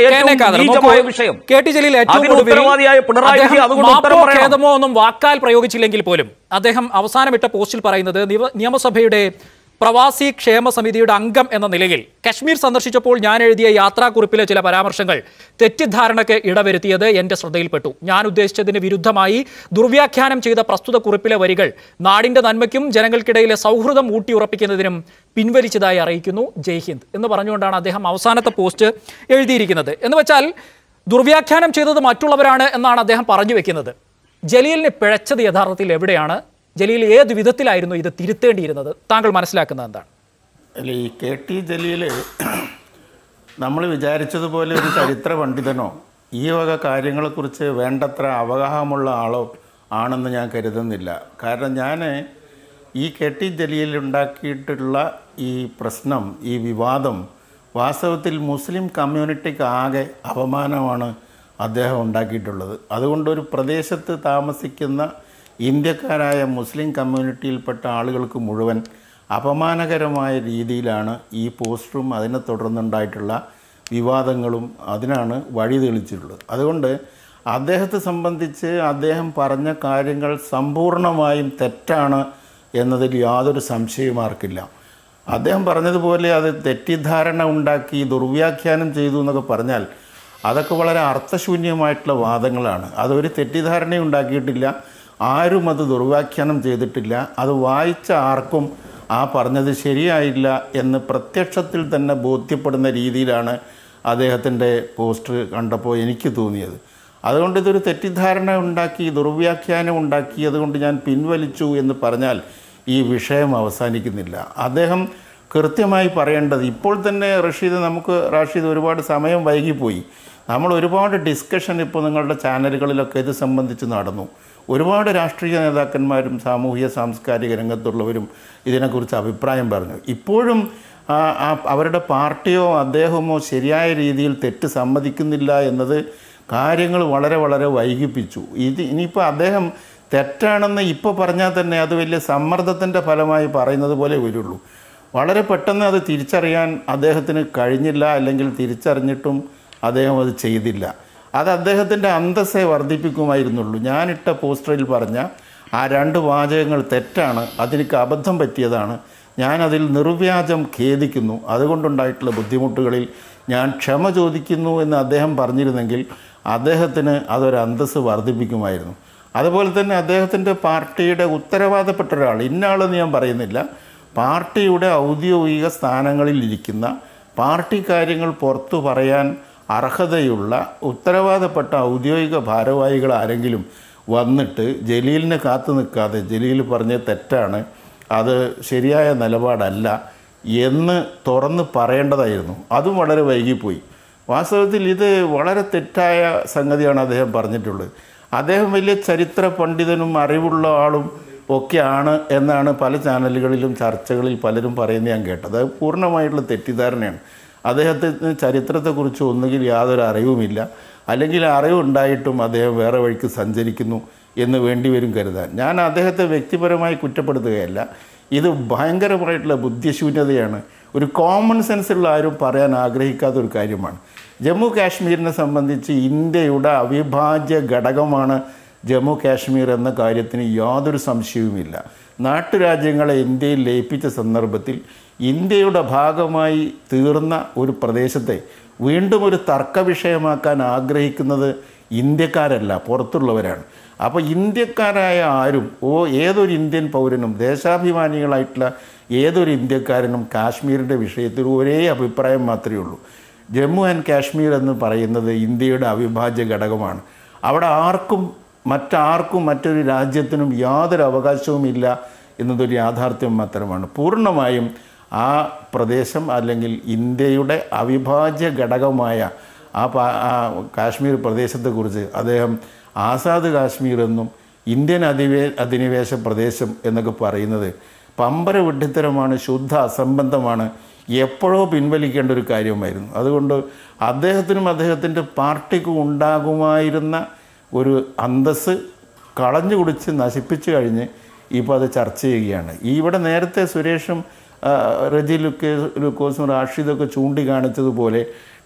ഏറ്റവും K. N. A. Khader, നീചമായ നോക്കൂ, വിഷയം. കെ ടി ജലീൽ ഏറ്റവും അതിന് ഒടുവിൽ ഉത്തരവാദിയായ പിണറായി അദ്ദേഹം വിജയൻ അതുകൊണ്ട് മാപ്പോ ഉത്തരം പറയണം. ഖേദമോ ഒന്നും വാക്കാൽ പ്രയോഗിച്ചില്ലെങ്കിൽ പോലും അദ്ദേഹം അവസാനമിട്ട പോസ്റ്റിൽ പറയുന്നത് നിവ- നിയമസഭയുടെ പ്രവാസി ക്ഷേമ സമിതിയുടെ അംഗം എന്ന നിലയിൽ കശ്മീർ സന്ദർശിച്ചപ്പോൾ ഞാൻ എഴുതിയ യാത്രാക്കുറിപ്പിലെ ചില പരാമർശങ്ങൾ തെറ്റിദ്ധാരണയ്ക്ക് ഇടവരുത്തിയത് എന്റെ ശ്രദ്ധയിൽപ്പെട്ടു ഞാൻ ഉദ്ദേശിച്ചതിന് വിരുദ്ധമായി ദുർവ്യാഖ്യാനം ചെയ്ത പ്രസ്തുത കുറിപ്പിലെ വരികൾ നാടിന്റെ നന്മയ്ക്കും ജനങ്ങൾക്കിടയിലെ സൗഹൃദം ഊട്ടിയുറപ്പിക്കുന്നതിനും പിൻവലിച്ചതായി അറിയിക്കുന്നു ജയ് ഹിന്ദ് എന്ന് പറഞ്ഞുകൊണ്ടാണ് അദ്ദേഹം അവസാനത്തെ പോസ്റ്റ് എഴുതിയിരിക്കുന്നത് എന്ന് വെച്ചാൽ ദുർവ്യാഖ്യാനം ചെയ്തത് മറ്റുള്ളവരാണ് എന്നാണ് അദ്ദേഹം പറഞ്ഞു വെക്കുന്നത് ജലീലിന് പിഴച്ചത് യഥാർത്ഥത്തിൽ എവിടെയാണ് ജലീൽ ഏത് വിധത്തിലായിരുന്നു ഇത് തിരുത്തേണ്ടിയിരുന്നത് താങ്കൾ മനസ്സിലാക്കുന്നത് എന്താണ് അല്ല ഈ കെ ടി ജലീൽ നമ്മൾ വിചാരിച്ചതുപോലെ ഒരു ചരിത്ര പണ്ഡിതനോ ഈ വക കാര്യങ്ങളെക്കുറിച്ച് വേണ്ടത്ര അവഗാഹമുള്ള ആളോ ആണെന്ന് ഞാൻ കരുതുന്നില്ല കാരണം ഞാൻ ഈ കെ ടി ജലീൽ ഉണ്ടാക്കിയിട്ടുള്ള ഈ പ്രശ്നം ഈ വിവാദം വാസ്തവത്തിൽ മുസ്ലിം കമ്മ്യൂണിറ്റിക്ക് ആകെ അപമാനമാണ് അദ്ദേഹം ഉണ്ടാക്കിയിട്ടുള്ളത് അതുകൊണ്ട് ഒരു പ്രദേശത്ത് താമസിക്കുന്ന ഇന്ത്യക്കാരായ മുസ്ലിം കമ്മ്യൂണിറ്റിയിൽപ്പെട്ട ആളുകൾക്ക് മുഴുവൻ അപമാനകരമായ രീതിയിലാണ് ഈ പോസ്റ്ററും അതിനെ തുടർന്നുണ്ടായിട്ടുള്ള വിവാദങ്ങളും അതിനാണ് വഴി തെളിച്ചിട്ടുള്ളത് അതുകൊണ്ട് അദ്ദേഹത്തെ സംബന്ധിച്ച് അദ്ദേഹം പറഞ്ഞ കാര്യങ്ങൾ സമ്പൂർണ്ണമായും തെറ്റാണ് എന്നതിൽ യാതൊരു സംശയവും ആർക്കില്ല അദ്ദേഹം പറഞ്ഞതുപോലെ അത് തെറ്റിദ്ധാരണ ഉണ്ടാക്കി ദുർവ്യാഖ്യാനം ചെയ്തു എന്നൊക്കെ പറഞ്ഞാൽ അതൊക്കെ വളരെ അർത്ഥശൂന്യമായിട്ടുള്ള വാദങ്ങളാണ് അതൊരു തെറ്റിദ്ധാരണ ഉണ്ടാക്കിയിട്ടില്ല ആരും അത് ദുർവ്യാഖ്യാനം ചെയ്തിട്ടില്ല അത് വായിച്ച ആർക്കും ആ പറഞ്ഞത് ശരിയായില്ല എന്ന് പ്രത്യക്ഷത്തിൽ തന്നെ ബോധ്യപ്പെടുന്ന രീതിയിലാണ് അദ്ദേഹത്തിൻ്റെ പോസ്റ്റർ കണ്ടപ്പോൾ എനിക്ക് തോന്നിയത് അതുകൊണ്ട് ഇതൊരു തെറ്റിദ്ധാരണ ഉണ്ടാക്കി ദുർവ്യാഖ്യാനം ഉണ്ടാക്കി അതുകൊണ്ട് ഞാൻ പിൻവലിച്ചു എന്ന് പറഞ്ഞാൽ ഈ വിഷയം അവസാനിക്കുന്നില്ല അദ്ദേഹം കൃത്യമായി പറയേണ്ടത് ഇപ്പോൾ തന്നെ റഷീദ് നമുക്ക് റാഷീദ് ഒരുപാട് സമയം വൈകിപ്പോയി നമ്മൾ ഒരുപാട് ഡിസ്കഷൻ ഇപ്പോൾ നിങ്ങളുടെ ചാനലുകളിലൊക്കെ ഇത് സംബന്ധിച്ച് നടന്നു ഒരുപാട് രാഷ്ട്രീയ നേതാക്കന്മാരും സാമൂഹിക സാംസ്കാരിക രംഗത്തുള്ളവരും ഇതിനെക്കുറിച്ച് അഭിപ്രായം പറഞ്ഞു ഇപ്പോഴും ആ, ആ, അവരുടെ പാർട്ടിയോ അദ്ദേഹമോ ശരിയായ രീതിയിൽ തെറ്റ് സമ്മതിക്കുന്നില്ല എന്നത് കാര്യങ്ങൾ വളരെ വളരെ വൈകിപ്പിച്ചു ഇത് ഇനിയിപ്പോൾ അദ്ദേഹം തെറ്റാണെന്ന് ഇപ്പോൾ പറഞ്ഞാൽ തന്നെ അത് വലിയ സമ്മർദ്ദത്തിൻ്റെ ഫലമായി പറയുന്നത് പോലെ വരുള്ളൂ വളരെ പെട്ടെന്ന് അത് തിരിച്ചറിയാൻ അദ്ദേഹത്തിന് കഴിഞ്ഞില്ല അല്ലെങ്കിൽ തിരിച്ചറിഞ്ഞിട്ടും അദ്ദേഹം അത് ചെയ്തില്ല അത് അദ്ദേഹത്തിൻ്റെ അന്തസ്സെ വർദ്ധിപ്പിക്കുമായിരുന്നുള്ളൂ ഞാനിട്ട പോസ്റ്ററിൽ പറഞ്ഞ ആ രണ്ട് വാചകങ്ങൾ തെറ്റാണ് അതെനിക്ക് അബദ്ധം പറ്റിയതാണ് ഞാനതിൽ നിർവ്യാജം ഖേദിക്കുന്നു അതുകൊണ്ടുണ്ടായിട്ടുള്ള ബുദ്ധിമുട്ടുകളിൽ ഞാൻ ക്ഷമ ചോദിക്കുന്നു എന്ന് അദ്ദേഹം പറഞ്ഞിരുന്നെങ്കിൽ അദ്ദേഹത്തിന് അതൊരു അന്തസ്സ് വർദ്ധിപ്പിക്കുമായിരുന്നു അതുപോലെ തന്നെ അദ്ദേഹത്തിൻ്റെ പാർട്ടിയുടെ ഉത്തരവാദപ്പെട്ട ഒരാൾ ഇന്നയാളെന്ന് ഞാൻ പറയുന്നില്ല പാർട്ടിയുടെ ഔദ്യോഗിക സ്ഥാനങ്ങളിൽ ഇരിക്കുന്ന പാർട്ടി കാര്യങ്ങൾ പുറത്തു പറയാൻ അർഹതയുള്ള ഉത്തരവാദപ്പെട്ട ഔദ്യോഗിക ഭാരവാഹികൾ ആരെങ്കിലും വന്നിട്ട് ജലീലിനെ കാത്തു നിൽക്കാതെ ജലീൽ പറഞ്ഞത് തെറ്റാണ് അത് ശരിയായ നിലപാടല്ല എന്ന് തുറന്ന് പറയേണ്ടതായിരുന്നു അതും വളരെ വൈകിപ്പോയി വാസ്തവത്തിൽ ഇത് വളരെ തെറ്റായ സംഗതിയാണ് അദ്ദേഹം പറഞ്ഞിട്ടുള്ളത് അദ്ദേഹം വലിയ ചരിത്ര പണ്ഡിതനും അറിവുള്ള ആളും ഒക്കെയാണ് എന്നാണ് പല ചാനലുകളിലും ചർച്ചകളിൽ പലരും പറയുന്നത് ഞാൻ കേട്ടത് അത് പൂർണ്ണമായിട്ടുള്ള തെറ്റിദ്ധാരണയാണ് അദ്ദേഹത്തിന് ചരിത്രത്തെക്കുറിച്ച് ഒന്നുകിൽ യാതൊരു അറിവുമില്ല അല്ലെങ്കിൽ അറിവുണ്ടായിട്ടും അദ്ദേഹം വേറെ വഴിക്ക് സഞ്ചരിക്കുന്നു എന്ന് വേണ്ടിവരും കരുതാൻ ഞാൻ അദ്ദേഹത്തെ വ്യക്തിപരമായി കുറ്റപ്പെടുത്തുകയല്ല ഇത് ഭയങ്കരമായിട്ടുള്ള ബുദ്ധിശൂന്യതയാണ് ഒരു കോമൺ സെൻസുള്ള ആരും പറയാൻ ആഗ്രഹിക്കാത്ത ഒരു കാര്യമാണ് ജമ്മു കാശ്മീരിനെ സംബന്ധിച്ച് ഇന്ത്യയുടെ അവിഭാജ്യ ഘടകമാണ് ജമ്മു കാശ്മീർ എന്ന കാര്യത്തിന് യാതൊരു സംശയവുമില്ല നാട്ടുരാജ്യങ്ങളെ ഇന്ത്യയിൽ ലയിപ്പിച്ച സന്ദർഭത്തിൽ ഇന്ത്യയുടെ ഭാഗമായി തീർന്ന ഒരു പ്രദേശത്തെ വീണ്ടും ഒരു തർക്ക വിഷയമാക്കാൻ ആഗ്രഹിക്കുന്നത് ഇന്ത്യക്കാരല്ല പുറത്തുള്ളവരാണ് അപ്പോൾ ഇന്ത്യക്കാരായ ആരും ഓ ഏതൊരു ഇന്ത്യൻ പൗരനും ദേശാഭിമാനികളായിട്ടുള്ള ഏതൊരു ഇന്ത്യക്കാരനും കാശ്മീരിൻ്റെ വിഷയത്തിൽ ഒരേ അഭിപ്രായം മാത്രമേ ഉള്ളൂ ജമ്മു ആൻഡ് കാശ്മീർ എന്ന് പറയുന്നത് ഇന്ത്യയുടെ അവിഭാജ്യ ഘടകമാണ് അവിടെ ആർക്കും മറ്റാർക്കും മറ്റൊരു രാജ്യത്തിനും യാതൊരു അവകാശവുമില്ല എന്നതൊരു യാഥാർത്ഥ്യം മാത്രമാണ് പൂർണ്ണമായും ആ പ്രദേശം അല്ലെങ്കിൽ ഇന്ത്യയുടെ അവിഭാജ്യ ഘടകമായ ആ പാ- ആ കാശ്മീർ പ്രദേശത്തെക്കുറിച്ച് അദ്ദേഹം ആസാദ് കാശ്മീർ എന്നും ഇന്ത്യൻ അധിവേ അധിനിവേശ പ്രദേശം എന്നൊക്കെ പറയുന്നത് പമ്പര വിഡ്ഢിത്തരമാണ് ശുദ്ധ അസംബന്ധമാണ് എപ്പോഴോ പിൻവലിക്കേണ്ട ഒരു കാര്യമായിരുന്നു അതുകൊണ്ട് അദ്ദേഹത്തിനും അദ്ദേഹത്തിൻ്റെ പാർട്ടിക്കും ഉണ്ടാകുമായിരുന്ന ഒരു അന്തസ്സ് കളഞ്ഞു കുടിച്ച് നശിപ്പിച്ചു കഴിഞ്ഞ് ഇപ്പോൾ അത് ചർച്ച ചെയ്യുകയാണ് ഈ ഇവിടെ നേരത്തെ സുരേഷും ആ, റജി ലുക്കേ ലുക്കോസും റാഷിദൊക്കെ ചൂണ്ടിക്കാണിച്ചതുപോലെ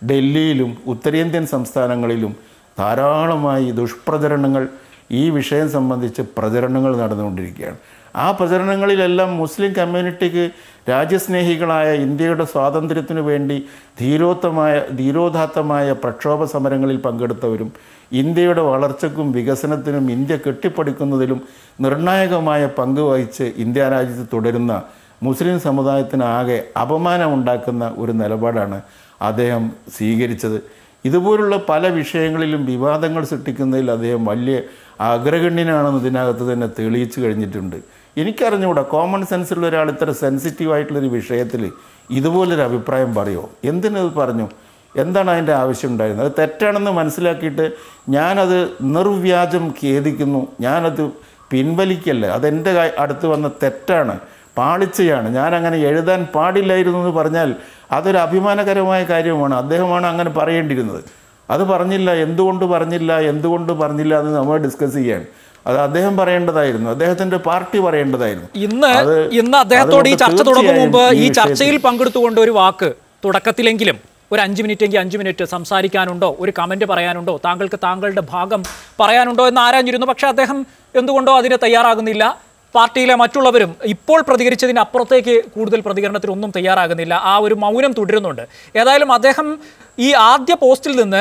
ഡൽഹിയിലും ഉത്തരേന്ത്യൻ സംസ്ഥാനങ്ങളിലും ധാരാളമായി ദുഷ്പ്രചരണങ്ങൾ ഈ വിഷയം സംബന്ധിച്ച് പ്രചരണങ്ങൾ നടന്നുകൊണ്ടിരിക്കുകയാണ് ആ പ്രചരണങ്ങളിലെല്ലാം മുസ്ലിം കമ്മ്യൂണിറ്റിക്ക് രാജ്യസ്നേഹികളായ ഇന്ത്യയുടെ സ്വാതന്ത്ര്യത്തിനു വേണ്ടി ധീരോത്തമായ ധീരോദാത്തമായ പ്രക്ഷോഭ സമരങ്ങളിൽ പങ്കെടുത്തവരും ഇന്ത്യയുടെ വളർച്ചയ്ക്കും വികസനത്തിനും ഇന്ത്യ കെട്ടിപ്പടുക്കുന്നതിലും നിർണായകമായ പങ്ക് വഹിച്ച് ഇന്ത്യ രാജ്യത്ത് തുടരുന്ന മുസ്ലിം സമുദായത്തിനാകെ അപമാനമുണ്ടാക്കുന്ന ഒരു നിലപാടാണ് അദ്ദേഹം സ്വീകരിച്ചത് ഇതുപോലുള്ള പല വിഷയങ്ങളിലും വിവാദങ്ങൾ സൃഷ്ടിക്കുന്നതിൽ അദ്ദേഹം വലിയ അഗ്രഗണ്യനാണെന്ന് ഇതിനകത്ത് തന്നെ തെളിയിച്ചു കഴിഞ്ഞിട്ടുണ്ട് എനിക്കറിഞ്ഞുകൂടാ കോമൺ സെൻസിലുള്ള ഒരാൾ ഇത്ര സെൻസിറ്റീവ് ആയിട്ടുള്ളൊരു വിഷയത്തിൽ ഇതുപോലൊരു അഭിപ്രായം പറയുമോ എന്തിനത് പറഞ്ഞു എന്താണ് അതിൻ്റെ ആവശ്യം ഉണ്ടായിരുന്നത് അത് തെറ്റാണെന്ന് മനസ്സിലാക്കിയിട്ട് ഞാനത് നിർവ്യാജം ഖേദിക്കുന്നു ഞാനത് പിൻവലിക്കല്ല അതെൻ്റെ കാ- അടുത്ത് വന്ന തെറ്റാണ് പാളിച്ചയാണ് ഞാൻ അങ്ങനെ എഴുതാൻ പാടില്ലായിരുന്നു എന്ന് പറഞ്ഞാൽ അതൊരു അഭിമാനകരമായ കാര്യമാണ് അദ്ദേഹമാണ് അങ്ങനെ പറയേണ്ടിയിരുന്നത് അത് പറഞ്ഞില്ല എന്തുകൊണ്ട് പറഞ്ഞില്ല എന്തുകൊണ്ട് പറഞ്ഞില്ല എന്ന് നമ്മൾ ഡിസ്കസ് ചെയ്യാൻ അത് അദ്ദേഹം പറയേണ്ടതായിരുന്നു അദ്ദേഹത്തിൻ്റെ പാർട്ടി പറയേണ്ടതായിരുന്നു ഇന്ന് അത് ഇന്ന് അദ്ദേഹത്തോട് ഈ അതുകൊണ്ട് ചർച്ച തുടങ്ങും തീർച്ചയായും മുമ്പ് ഈ ഈ വിഷയത്തിൽ- ചർച്ചയിൽ പങ്കെടുത്തുകൊണ്ട് ഒരു വാക്ക് തുടക്കത്തിലെങ്കിലും ഒരു അഞ്ച് മിനിറ്റ് എങ്കിൽ അഞ്ച് മിനിറ്റ് സംസാരിക്കാനുണ്ടോ ഒരു കമന്റ് പറയാനുണ്ടോ താങ്കൾക്ക് താങ്കളുടെ ഭാഗം പറയാനുണ്ടോ എന്ന് ആരാഞ്ഞിരുന്നു പക്ഷേ അദ്ദേഹം എന്തുകൊണ്ടോ അതിന് തയ്യാറാകുന്നില്ല പാർട്ടിയിലെ മറ്റുള്ളവരും ഇപ്പോൾ പ്രതികരിച്ചതിന് അപ്പുറത്തേക്ക് കൂടുതൽ പ്രതികരണത്തിന് ഒന്നും തയ്യാറാകുന്നില്ല ആ ഒരു മൗനം തുടരുന്നുണ്ട് ഏതായാലും അദ്ദേഹം ഈ ആദ്യ പോസ്റ്റിൽ നിന്ന്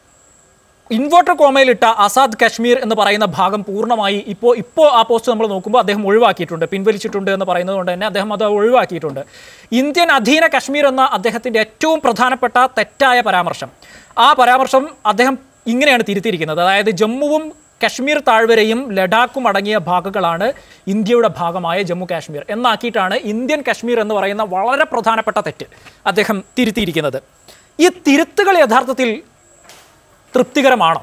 ഇൻവെർട്ടർ കോമയിലിട്ട ആസാദ് കശ്മീർ എന്ന് പറയുന്ന ഭാഗം പൂർണ്ണമായി ഇപ്പോൾ ഇപ്പോൾ ആ പോസ്റ്റ് നമ്മൾ നോക്കുമ്പോൾ അദ്ദേഹം ഒഴിവാക്കിയിട്ടുണ്ട് പിൻവലിച്ചിട്ടുണ്ട് എന്ന് പറയുന്നത് കൊണ്ട് തന്നെ അദ്ദേഹം അത് ഒഴിവാക്കിയിട്ടുണ്ട് ഇന്ത്യൻ അധീന കശ്മീർ എന്ന അദ്ദേഹത്തിൻ്റെ ഏറ്റവും പ്രധാനപ്പെട്ട തെറ്റായ പരാമർശം ആ പരാമർശം അദ്ദേഹം ഇങ്ങനെയാണ് തിരുത്തിയിരിക്കുന്നത് അതായത് ജമ്മുവും കശ്മീർ താഴ്വരയും ലഡാക്കും അടങ്ങിയ ഭാഗങ്ങളാണ് ഇന്ത്യയുടെ ഭാഗമായ ജമ്മു കാശ്മീർ എന്നാക്കിയിട്ടാണ് ഇന്ത്യൻ കശ്മീർ എന്ന് പറയുന്ന വളരെ പ്രധാനപ്പെട്ട തെറ്റ് അദ്ദേഹം തിരുത്തിയിരിക്കുന്നത് ഈ തിരുത്തുകൾ യഥാർത്ഥത്തിൽ തൃപ്തികരമാണോ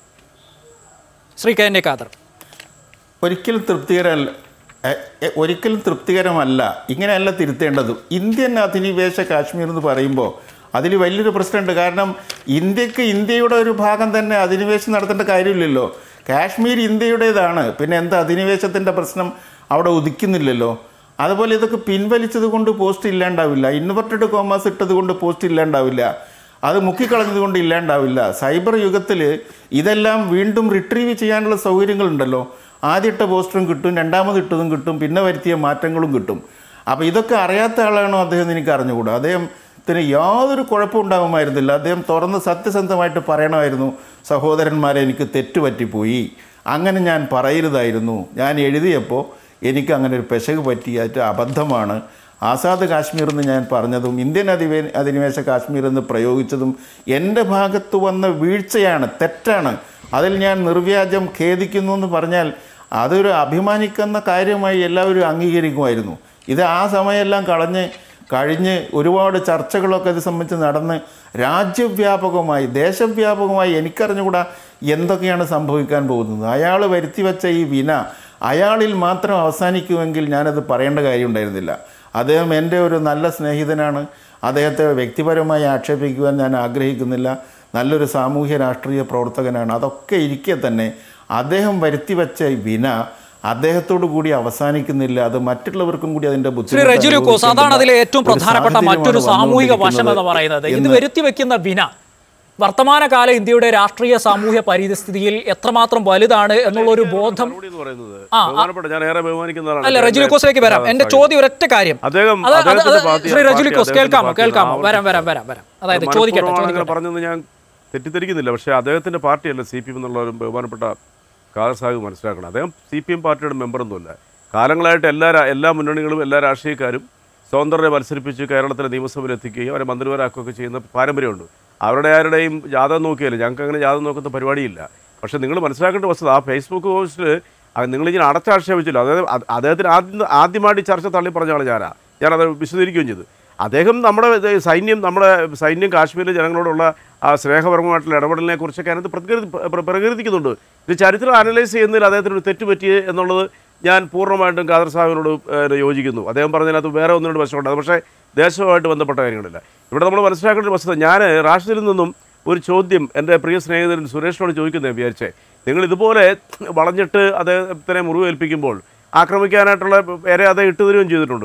Shri K N A Khader ഒരിക്കലും തൃപ്തികരമല്ല എ- എ- ഒരിക്കലും തൃപ്തികരമല്ല ഇങ്ങനെയല്ല തിരുത്തേണ്ടത് ഇന്ത്യൻ അധിനിവേശ കാശ്മീർ എന്ന് പറയുമ്പോൾ അതിൽ വലിയൊരു പ്രശ്നമുണ്ട് കാരണം ഇന്ത്യക്ക് ഇന്ത്യയുടെ ഒരു ഭാഗം തന്നെ അധിനിവേശം നടത്തേണ്ട കാര്യമില്ലല്ലോ കാശ്മീർ ഇന്ത്യയുടേതാണ് പിന്നെ എന്താ അധിനിവേശത്തിൻ്റെ പ്രശ്നം അവിടെ ഉദിക്കുന്നില്ലല്ലോ അതുപോലെ ഇതൊക്കെ പിൻവലിച്ചത് കൊണ്ട് പോസ്റ്റ് ഇല്ലാണ്ടാവില്ല ഇൻവെർട്ടഡ് കോമേഴ്സ് ഇട്ടത് കൊണ്ട് പോസ്റ്റ് ഇല്ലാണ്ടാവില്ല അത് മുക്കിക്കളഞ്ഞത് കൊണ്ട് ഇല്ലാണ്ടാവില്ല സൈബർ യുഗത്തിൽ ഇതെല്ലാം വീണ്ടും റിട്രീവ് ചെയ്യാനുള്ള സൗകര്യങ്ങളുണ്ടല്ലോ ആദ്യത്തെ പോസ്റ്ററും കിട്ടും രണ്ടാമത് ഇട്ടതും കിട്ടും പിന്നെ വരുത്തിയ മാറ്റങ്ങളും കിട്ടും അപ്പോൾ ഇതൊക്കെ അറിയാത്ത ആളാണോ അദ്ദേഹം എന്ന് എനിക്ക് അറിഞ്ഞുകൂടാ അദ്ദേഹത്തിന് യാതൊരു കുഴപ്പം ഉണ്ടാകുമായിരുന്നില്ല അദ്ദേഹം തുറന്ന് സത്യസന്ധമായിട്ട് പറയണമായിരുന്നു സഹോദരന്മാരെ എനിക്ക് തെറ്റുപറ്റിപ്പോയി അങ്ങനെ ഞാൻ പറയരുതായിരുന്നു ഞാൻ എഴുതിയപ്പോൾ എനിക്ക് അങ്ങനെ ഒരു പെശക് പറ്റിയായിട്ട് അബദ്ധമാണ് ആസാദ് കാശ്മീർ എന്ന് ഞാൻ പറഞ്ഞതും ഇന്ത്യൻ അധിവേ അധിനിവേശ കാശ്മീർ എന്ന് പ്രയോഗിച്ചതും എൻ്റെ ഭാഗത്ത് വന്ന വീഴ്ചയാണ് തെറ്റാണ് അതിൽ ഞാൻ നിർവ്യാജം ഖേദിക്കുന്നു എന്ന് പറഞ്ഞാൽ അതൊരു അഭിമാനിക്കുന്ന കാര്യമായി എല്ലാവരും അംഗീകരിക്കുമായിരുന്നു ഇത് ആ സമയമെല്ലാം കളഞ്ഞ് കഴിഞ്ഞ് ഒരുപാട് ചർച്ചകളൊക്കെ ഇത് സംബന്ധിച്ച് നടന്ന് രാജ്യവ്യാപകമായി ദേശവ്യാപകമായി എനിക്കറിഞ്ഞുകൂടാ എന്തൊക്കെയാണ് സംഭവിക്കാൻ പോകുന്നത് അയാൾ വരുത്തി വെച്ച ഈ വിന അയാളിൽ മാത്രം അവസാനിക്കുമെങ്കിൽ ഞാനത് പറയേണ്ട കാര്യമുണ്ടായിരുന്നില്ല അദ്ദേഹം എൻ്റെ ഒരു നല്ല സ്നേഹിതനാണ് അദ്ദേഹത്തെ വ്യക്തിപരമായി ആക്ഷേപിക്കുവാൻ ഞാൻ ആഗ്രഹിക്കുന്നില്ല നല്ലൊരു സാമൂഹ്യ രാഷ്ട്രീയ പ്രവർത്തകനാണ് അതൊക്കെ ഇരിക്കെ തന്നെ അദ്ദേഹം വരുത്തി വെച്ച ഈ വിന അദ്ദേഹത്തോടു കൂടി അവസാനിക്കുന്നില്ല അത് മറ്റുള്ളവർക്കും കൂടി അതിന്റെ ശ്രീ ബുദ്ധിമുട്ട് റെജു ലൂക്കോസ് അതാണ് അതിലെ ഏറ്റവും ഒരു പ്രധാനപ്പെട്ട സാഹചര്യമാണ് മറ്റൊരു സാമൂഹിക വശം എന്ന് വന്നുകൊണ്ടിരിക്കുന്നത് പറയുന്നത് ഇത് എന്ന് വരുത്തി വെക്കുന്ന വിന വർത്തമാനകാല ഇന്ത്യയുടെ രാഷ്ട്രീയ സാമൂഹ്യ പരിസ്ഥിതിയിൽ എത്രമാത്രം വലുതാണ് എന്നുള്ള ഒരു ബോധം മറുപടി എന്ന് പറയുന്നത് ആ, ആ. ബഹുമാനപ്പെട്ട ഞാൻ ഏറെ ബഹുമാനിക്കുന്ന ആളാണ് അല്ല റെജു ഞാൻ ലൂക്കോസിലേക്ക് വരാം എന്റെ ചോദ്യം ഒരൊറ്റ കാര്യം അദ്ദേഹം അത് അത് അത് അദ്ദേഹത്തിന്റെ പാർട്ടി- ശ്രീ റെജു പാർട്ടി ലൂക്കോസ് അദ്ദേഹത്തിന്റെ കേൾക്കാമോ പാർട്ടി കേൾക്കാമോ ആവർത്തിച്ചു. വരാം വരാം വരാം വരാം അതായത് ചോദിക്കട്ടെ മനഃപൂർവ്വമാണ് അങ്ങനെ ചോദിക്കട്ടെ പറഞ്ഞെന്ന് ഞാൻ തെറ്റിദ്ധരിക്കുന്നില്ല പക്ഷേ അദ്ദേഹത്തിന്റെ പാർട്ടിയല്ല സി പി എം എന്നുള്ള ഒരു ബഹുമാനപ്പെട്ട കാദർ സാഹിബ് മനസ്സിലാക്കണം അദ്ദേഹം സി പി എം പാർട്ടിയുടെ മെമ്പറൊന്നുമല്ല കാലങ്ങളായിട്ട് എല്ലാ രാ- എല്ലാ മുന്നണികളും എല്ലാ രാഷ്ട്രീയക്കാരും സ്വതന്ത്രരെ മത്സരിപ്പിച്ച് കേരളത്തിലെ നിയമസഭയിൽ എത്തിക്കുകയും അവരെ മന്ത്രിമാരാക്കുകയൊക്കെ ചെയ്യുന്ന പാരമ്പര്യമുണ്ട് അവരുടെ ആരുടെയും ജാതകം നോക്കിയല്ല ഞങ്ങൾക്ക് അങ്ങനെ ജാതകം നോക്കുന്ന പരിപാടിയില്ല പക്ഷേ നിങ്ങൾ മനസ്സിലാക്കേണ്ട വസ്തുത ആ ഫേസ്ബുക്ക് പോസ്റ്റിൽ നിങ്ങളിങ്ങനെ അടച്ചാക്ഷേപിച്ചില്ല അതായത് അത് അദ്ദേഹത്തിന് ആദ്യം ആദ്യമായിട്ട് ഈ ചർച്ച തള്ളി പറഞ്ഞ ആൾ ഞാനാ ഞാനത് വിശദീകരിക്കുകയും ചെയ്തു അദ്ദേഹം നമ്മുടെ ഇത് സൈന്യം നമ്മുടെ സൈന്യം കാശ്മീരിലെ ജനങ്ങളോടുള്ള ആ സ്നേഹപരമായിട്ടുള്ള ഇടപെടലിനെ കുറിച്ചൊക്കെ അതിനകത്ത് പ്രതികരി പ്ര- പ്രകീർത്തിക്കുന്നുണ്ട് ഇത് ചരിത്രം അനലൈസ് ചെയ്യുന്നതിൽ അദ്ദേഹത്തിന് ഒരു തെറ്റ് പറ്റി എന്നുള്ളത് ഞാൻ പൂർണ്ണമായിട്ടും ഖാദർ സാഹിബിനോട് ഏഹ്, യോജിക്കുന്നു അദ്ദേഹം പറഞ്ഞതിനകത്ത് വേറെ ഒന്നിനോട് വശമുണ്ട് അത് പക്ഷേ ദേശവുമായിട്ട് ബന്ധപ്പെട്ട കാര്യങ്ങളില്ല ഇവിടെ നമ്മൾ മനസ്സിലാക്കേണ്ട ഒരു വസ്തുത ഞാൻ രാഷ്ട്രീയത്തിൽ നിന്നും ഒരു ചോദ്യം എൻ്റെ പ്രിയ സ്നേഹിതൻ സുരേഷിനോട് ചോദിക്കുന്നത് വിചാരിച്ചേ നിങ്ങൾ ഇതുപോലെ വളഞ്ഞിട്ട് അദ്ദേഹത്തിനെ മുറിവേൽപ്പിക്കുമ്പോൾ ആക്രമിക്കാനായിട്ടുള്ള പേരെ അത് ഇട്ടുതരുകയും ചെയ്തിട്ടുണ്ട്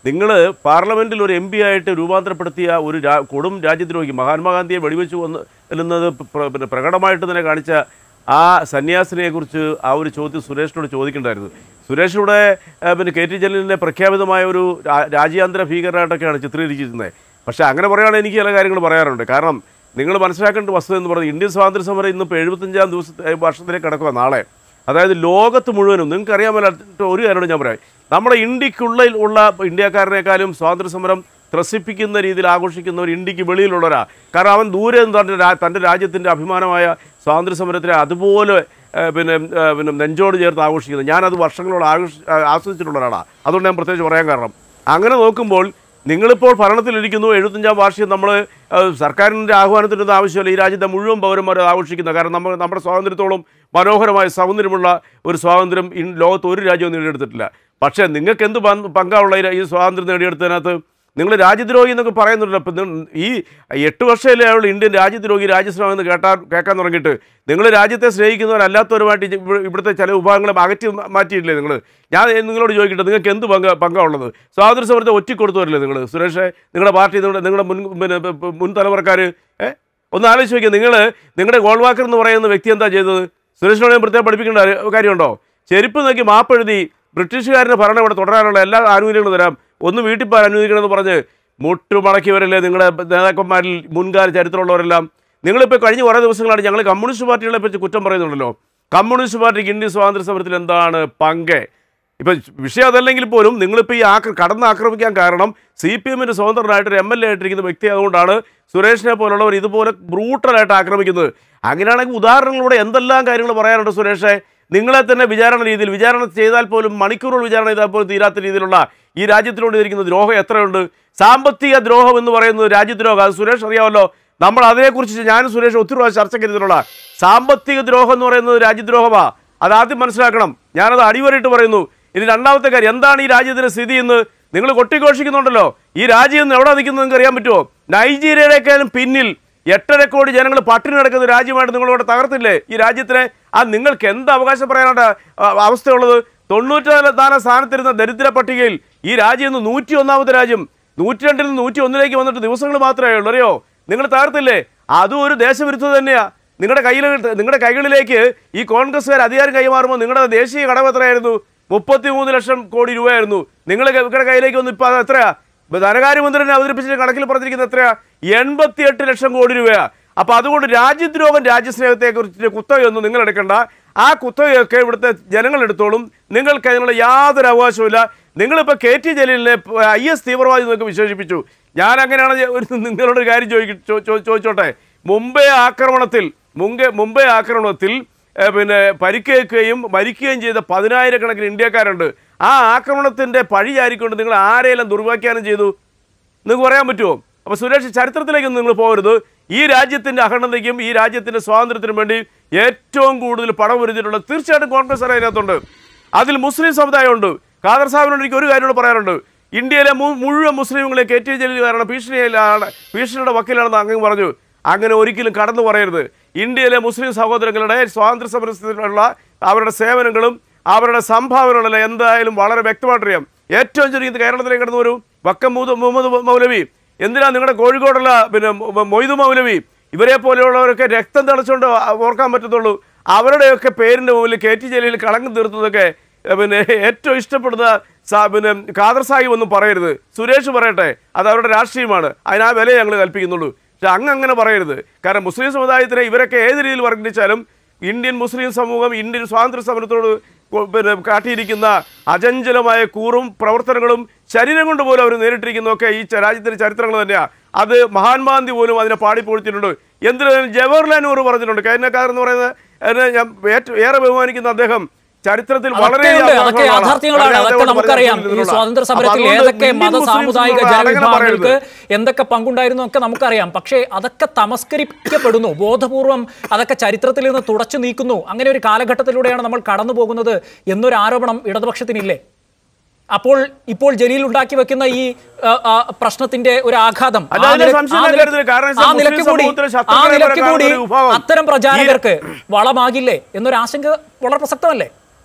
നിങ്ങൾ പാർലമെൻറ്റിൽ ഒരു എം പി ആയിട്ട് രൂപാന്തരപ്പെടുത്തിയ ഒരു രാ കൊടും രാജ്യദ്രോഹി മഹാത്മാഗാന്ധിയെ വെടിവെച്ച് കൊന്ന് എല്ലുന്നത് പ്ര- പിന്നെ പ്രകടമായിട്ട് തന്നെ കാണിച്ച ആ സന്യാസിനെ കുറിച്ച് ആ ഒരു ചോദ്യം സുരേഷിനോട് ചോദിക്കണ്ടായിരുന്നു സുരേഷ് ഇവിടെ ആ, പിന്നെ കെ ടി ജലീലിനെ പ്രഖ്യാപിതമായ ഒരു രാ- രാജ്യാന്തര ഭീകരനായിട്ടൊക്കെയാണ് ചിത്രീകരിച്ചിരുന്നത് പക്ഷേ അങ്ങനെ പറയുകയാണെങ്കിൽ എനിക്ക് ചില കാര്യങ്ങൾ പറയാറുണ്ട് കാരണം നിങ്ങൾ മനസ്സിലാക്കേണ്ട വസ്തുത എന്ന് പറയുന്നത് ഇന്ത്യൻ സ്വാതന്ത്ര്യ സമരം ഇന്നിപ്പോൾ എഴുപത്തഞ്ചാം ദിവസത്തെ വർഷത്തിലേക്ക് കിടക്കുക നാളെ അതായത് ലോകത്ത് മുഴുവനും നിങ്ങൾക്ക് അറിയാമല്ലോ ഒരു കാര്യമാണ് ഞാൻ പറയാം നമ്മുടെ ഇന്ത്യക്കുള്ളിൽ ഉള്ള ഇന്ത്യക്കാരനേക്കാളും സ്വാതന്ത്ര്യ സമരം ത്രസിപ്പിക്കുന്ന രീതിയിൽ ആഘോഷിക്കുന്നവർ ഇന്ത്യക്ക് വെളിയിലുള്ളവരാ കാരണം അവൻ ദൂരെ നിന്ന് തൻ്റെ രാ- തൻ്റെ രാജ്യത്തിൻ്റെ അഭിമാനമായ സ്വാതന്ത്ര്യ സമരത്തിനെ അതുപോലെ ഏഹ്, പിന്നെ ഏഹ്, പിന്നെ നെഞ്ചോട് ചേർത്ത് ആഘോഷിക്കുന്നത് ഞാനത് വർഷങ്ങളോട് ആഘോഷ ആസ്വദിച്ചിട്ടുള്ള ഒരാളാണ് അതുകൊണ്ട് ഞാൻ പ്രത്യേകിച്ച് പറയാൻ കാരണം അങ്ങനെ നോക്കുമ്പോൾ നിങ്ങളിപ്പോൾ ഭരണത്തിലിരിക്കുന്നു എഴുപത്തഞ്ചാം വാർഷികം നമ്മൾ സർക്കാരിൻ്റെ ആഹ്വാനത്തിനൊന്നും ആവശ്യമില്ല ഈ രാജ്യത്തെ മുഴുവൻ പൗരന്മാരും ആഘോഷിക്കുന്നത് കാരണം നമ്മൾ നമ്മുടെ സ്വാതന്ത്ര്യത്തോളം മനോഹരമായ സൗന്ദര്യമുള്ള ഒരു സ്വാതന്ത്ര്യം ഇൻ ലോകത്ത് ഒരു രാജ്യവും നേടിയെടുത്തിട്ടില്ല പക്ഷേ നിങ്ങൾക്ക് എന്ത് പങ്ക് പങ്കായുള്ള ഈ- ഈ സ്വാതന്ത്ര്യം നേടിയെടുത്തതിനകത്ത് നിങ്ങൾ രാജ്യദ്രോഹി എന്നൊക്കെ പറയുന്നുണ്ടല്ലോ ഇപ്പം നിങ്ങൾ ഈ എട്ട് വർഷമല്ലേ ആയുള്ളൂ ഇന്ത്യൻ രാജ്യദ്രോഹി രാജ്യസ്നേഹം എന്ന് കേട്ടാൽ കേൾക്കാൻ തുടങ്ങിയിട്ട് നിങ്ങൾ രാജ്യത്തെ സ്നേഹിക്കുന്നവരല്ലാത്തവരുമായിട്ട് ഇത് ഇവ- ഇവിടുത്തെ ചില വിഭാഗങ്ങളെ അകറ്റി മാ- മാറ്റിയിട്ടില്ലേ നിങ്ങൾ ഞാൻ നിങ്ങളോട് ചോദിക്കട്ടെ നിങ്ങൾക്ക് എന്ത് പങ്ക പങ്കാണുള്ളത് സ്വാതന്ത്ര്യ സമരത്തെ ഒറ്റിക്കൊടുത്തവരല്ലേ നിങ്ങൾ സുരേഷ് നിങ്ങളുടെ പാർട്ടി നിങ്ങളുടെ നിങ്ങളുടെ മുൻ പിന്നെ പ- പ- മുൻ തലമുറക്കാർ ഏ ഒന്ന് ആലോചിച്ച് നോക്കിയാൽ നിങ്ങൾ നിങ്ങളുടെ ഗോൾവാക്കർ എന്ന് പറയുന്ന വ്യക്തി എന്താ ചെയ്തത് സുരേഷിനോട് ഞാൻ പ്രത്യേകം പഠിപ്പിക്കേണ്ട ഒരു കാര്യമുണ്ടോ ചെരുപ്പ് നോക്കി മാപ്പെഴുതി ബ്രിട്ടീഷുകാരൻ്റെ ഭരണം ഇവിടെ തുടരാനുള്ള എല്ലാ ആനുകൂല്യങ്ങളും തരാം ഒന്ന് വീട്ടിൽ പോകാൻ അനുവദിക്കണമെന്ന് പറഞ്ഞ് മുട്ടുമടക്കിയവരല്ലേ നിങ്ങളുടെ നേതാക്കന്മാരിൽ മുൻകാല ചരിത്രമുള്ളവരെല്ലാം നിങ്ങളിപ്പോൾ കഴിഞ്ഞ കുറേ ദിവസങ്ങളാണ് ഞങ്ങൾ കമ്മ്യൂണിസ്റ്റ് പാർട്ടികളെ പറ്റി കുറ്റം പറയുന്നുണ്ടല്ലോ കമ്മ്യൂണിസ്റ്റ് പാർട്ടിക്ക് ഇന്ത്യൻ സ്വാതന്ത്ര്യ സമരത്തിൽ എന്താണ് പങ്ക് ഇപ്പം വിഷയം അതല്ലെങ്കിൽ പോലും നിങ്ങളിപ്പോൾ ഈ ആക്ര കടന്ന് ആക്രമിക്കാൻ കാരണം സി പി എമ്മിൻ്റെ സ്വതന്ത്രനായിട്ട് ഒരു എം എൽ എ ആയിട്ടിരിക്കുന്ന വ്യക്തി അതുകൊണ്ടാണ് സുരേഷിനെ പോലുള്ളവർ ഇതുപോലെ ബ്രൂട്ടലായിട്ട് ആക്രമിക്കുന്നത് അങ്ങനെയാണെങ്കിൽ ഉദാഹരണങ്ങളിലൂടെ എന്തെല്ലാം കാര്യങ്ങൾ പറയാനുണ്ട് സുരേഷെ നിങ്ങളെ തന്നെ വിചാരണ രീതിയിൽ വിചാരണ ചെയ്താൽ പോലും മണിക്കൂറുകൾ വിചാരണ ചെയ്താൽ പോലും തീരാത്ത രീതിയിലുള്ള ഈ രാജ്യത്തിനോട് ഇരിക്കുന്ന ദ്രോഹം എത്രയുണ്ട് സാമ്പത്തിക ദ്രോഹം എന്ന് പറയുന്നത് രാജ്യദ്രോഹം അത് സുരേഷ് അറിയാമല്ലോ നമ്മൾ അതിനെക്കുറിച്ച് ഞാനും സുരേഷ് ഒത്തിരി പ്രാവശ്യം ചർച്ച ചെയ്തിട്ടുള്ള സാമ്പത്തിക ദ്രോഹം എന്ന് പറയുന്നത് രാജ്യദ്രോഹമാ അത് ആദ്യം മനസ്സിലാക്കണം ഞാനത് അടിവരയിട്ട് പറയുന്നു ഇനി രണ്ടാമത്തെ കാര്യം എന്താണ് ഈ രാജ്യത്തിന്റെ സ്ഥിതി എന്ന് നിങ്ങൾ കൊട്ടിഘോഷിക്കുന്നുണ്ടല്ലോ ഈ രാജ്യം ഇന്ന് എവിടെ നിൽക്കുന്നത് നിങ്ങൾക്ക് അറിയാൻ പറ്റുമോ നൈജീരിയയുടെക്കാളും പിന്നിൽ എട്ടര കോടി ജനങ്ങൾ പട്ടിണി കിടക്കുന്ന രാജ്യമായിട്ട് നിങ്ങളിവിടെ തകർത്തില്ലേ ഈ രാജ്യത്തിനെ ആ നിങ്ങൾക്ക് എന്ത് അവകാശം പറയാനാണ് ആ, അവസ്ഥയുള്ളത് തൊണ്ണൂറ്റാം സ്ഥാനത്തിരുന്ന ദരിദ്ര പട്ടികയിൽ ഈ രാജ്യം ഇന്ന് നൂറ്റി ഒന്നാമത്തെ രാജ്യം നൂറ്റി രണ്ടിൽ നിന്ന് നൂറ്റി ഒന്നിലേക്ക് വന്നിട്ട് ദിവസങ്ങൾ മാത്രമേ ഉള്ളൂ അറിയോ നിങ്ങൾ തകർത്തില്ലേ അതും ഒരു ദേശവിരുദ്ധത തന്നെയാ നിങ്ങളുടെ കയ്യിൽ നിങ്ങളുടെ കൈകളിലേക്ക് ഈ കോൺഗ്രസ്സുകാർ അധികാരം കൈമാറുമ്പോൾ നിങ്ങളുടെ ദേശീയ കടം എത്രയായിരുന്നു മുപ്പത്തി മൂന്ന് ലക്ഷം കോടി രൂപയായിരുന്നു നിങ്ങളുടെ കയ്യിലേക്ക് വന്ന് ഇപ്പോൾ അത് എത്രയാ ഇപ്പൊ ധനകാര്യമന്ത്രിനെ അവതരിപ്പിച്ച കണക്കിൽ പറഞ്ഞിരിക്കുന്നത് എത്രയാ എൺപത്തിയെട്ട് ലക്ഷം കോടി രൂപയാ അപ്പൊ അതുകൊണ്ട് രാജ്യദ്രോഹം രാജ്യസ്നേഹത്തെ കുറിച്ച് കുത്തകയൊന്നും നിങ്ങൾ എടുക്കണ്ട ആ കുത്തകയൊക്കെ ഇവിടുത്തെ ജനങ്ങൾ എടുത്തോളും നിങ്ങൾക്ക് അതിനുള്ള യാതൊരു അവകാശവുമില്ല നിങ്ങളിപ്പോൾ കെ ടി ജലീലിനെ ഐ എസ് തീവ്രവാദി എന്നൊക്കെ വിശേഷിപ്പിച്ചു ഞാൻ അങ്ങനെയാണ് ഞാൻ ഒരു നിങ്ങളോട് ഒരു കാര്യം ചോദിക്ക ചോ- ചോ- ചോദിച്ചോട്ടെ മുംബൈ ആക്രമണത്തിൽ മുംബൈ മുംബൈ ആക്രമണത്തിൽ ഏ, പിന്നെ പരിക്കേൽക്കുകയും മരിക്കുകയും ചെയ്ത പതിനായിരക്കണക്കിന് ഇന്ത്യക്കാരുണ്ട് ആ ആക്രമണത്തിന്റെ പഴി ചാരിക്കൊണ്ട് നിങ്ങൾ ആരെയെല്ലാം ദുർവ്യാഖ്യാനം ചെയ്തു നിങ്ങൾക്ക് പറയാൻ പറ്റുമോ അപ്പോൾ സുരേഷ് ചരിത്രത്തിലേക്കൊന്നും നിങ്ങൾ പോകരുത് ഈ രാജ്യത്തിന്റെ അഖണ്ഡതയ്ക്കും ഈ രാജ്യത്തിന്റെ സ്വാതന്ത്ര്യത്തിനും വേണ്ടി ഏറ്റവും കൂടുതൽ പണം വരുത്തിയിട്ടുള്ള തീർച്ചയായിട്ടും കോൺഗ്രസ് അതിനകത്തുണ്ട് അതിൽ മുസ്ലിം സമുദായമുണ്ട് ഖാദർ സാഹിബിനോട് എനിക്ക് ഒരു കാര്യത്തോട് പറയാനുണ്ട് ഇന്ത്യയിലെ മു- മുഴുവൻ മുസ്ലിങ്ങളെ കെ ടി ജലീൽ കാരണം ഭീഷണിയിലാണ് ഭീഷണിയുടെ വക്കീലാണെന്ന് അങ്ങ് പറഞ്ഞു അങ്ങനെ ഒരിക്കലും കടന്നു പറയരുത് ഇന്ത്യയിലെ മുസ്ലിം സഹോദരങ്ങളുടെ സ്വാതന്ത്ര്യ സമരത്തിലുള്ള അവരുടെ സേവനങ്ങളും അവരുടെ സംഭാവനകളെല്ലാം എന്തായാലും വളരെ വ്യക്തമായിട്ടറിയാം ഏറ്റവും ചുരുങ്ങിയത് കേരളത്തിലേക്ക് കടന്നു വരും വക്കം മുഹമ്മദ് മുഹമ്മദ് മൗലവി എന്തിനാ നിങ്ങളുടെ കോഴിക്കോടുള്ള പിന്നെ മൊ- മൊയ്തു മൗലവി ഇവരെ പോലെയുള്ളവരൊക്കെ രക്തം തിളച്ചുകൊണ്ട് ഓർക്കാൻ പറ്റത്തുള്ളൂ അവരുടെയൊക്കെ പേരിൻ്റെ മുമ്പിൽ കെ ടി ജലീൽ കളങ്കം തീർത്തതൊക്കെ ഏ, പിന്നെ ഏറ്റവും ഇഷ്ടപ്പെടുന്ന സാ- പിന്നെ ഖാദർ സാഹിബ് ഒന്നും പറയരുത് സുരേഷ് പറയട്ടെ അത് അവരുടെ രാഷ്ട്രീയമാണ് അതിന് ആ വില ഞങ്ങൾ കൽപ്പിക്കുന്നുള്ളൂ പക്ഷെ അങ്ങ് അങ്ങനെ പറയരുത് കാരണം മുസ്ലിം സമുദായത്തിനെ ഇവരൊക്കെ ഏത് രീതിയിൽ വർണ്ണിച്ചാലും ഇന്ത്യൻ മുസ്ലിം സമൂഹം ഇന്ത്യൻ സ്വാതന്ത്ര്യ സമരത്തോട് കൊ- പിന്നെ കാട്ടിയിരിക്കുന്ന അചഞ്ചലമായ കൂറും പ്രവർത്തനങ്ങളും ശരീരം കൊണ്ട് പോലും അവർ നേരിട്ടിരിക്കുന്നതൊക്കെ ഈ ച- രാജ്യത്തിന്റെ ചരിത്രങ്ങൾ തന്നെയാണ് അത് മഹാത്മാഗാന്ധി പോലും അതിനെ പാടിപ്പൊഴിച്ചിട്ടുണ്ട് എന്തിനും ജവഹർലാൽ നെഹ്റു പറഞ്ഞിട്ടുണ്ട് കൈനക്കാർ എന്ന് പറയുന്നത് എന്നെ ഞാൻ ഏറ്റവും ഏറെ ബഹുമാനിക്കുന്ന അദ്ദേഹം ചരിത്രത്തിൽ വളരെ അതൊക്കെയുണ്ട് അതൊക്കെ യാഥാർത്ഥ്യങ്ങളാണ് അതൊക്കെ നമുക്കറിയാം ഈ സ്വാതന്ത്ര്യ സമരത്തിൽ ഏതൊക്കെ മത സാമുദായിക ജനവിഭാഗങ്ങൾക്ക് എന്തൊക്കെ പങ്കുണ്ടായിരുന്നു ഒക്കെ നമുക്കറിയാം പക്ഷേ അതൊക്കെ തമസ്കരിക്കപ്പെടുന്നു ബോധപൂർവം അതൊക്കെ ചരിത്രത്തിൽ നിന്ന് തുടച്ചു നീക്കുന്നു അങ്ങനെ ഒരു കാലഘട്ടത്തിലൂടെയാണ് നമ്മൾ കടന്നു പോകുന്നത് എന്നൊരു ആരോപണം ഇടതുപക്ഷത്തിനില്ലേ അപ്പോൾ ഇപ്പോൾ ജലീൽ ഉണ്ടാക്കി വെക്കുന്ന ഈ ആ, ആ, പ്രശ്നത്തിന്റെ ഒരു ആഘാതം അല്ല, ആ അതിന് നില- സംശയം ആ നില- കരുതരുത്. കാരണം ആ മുസ്ലിം നിലയ്ക്ക് കൂടി സമൂഹത്തിലെ ആ ശത്രുക്കളെ നിലയ്ക്ക് പോലെ കൂടി കാണുന്ന ഒരു വിഭാഗം. അത്തരം ഈ- പ്രചാരകർക്ക് വളമാകില്ലേ എന്നൊരു ആശങ്ക വളരെ പ്രസക്തമല്ലേ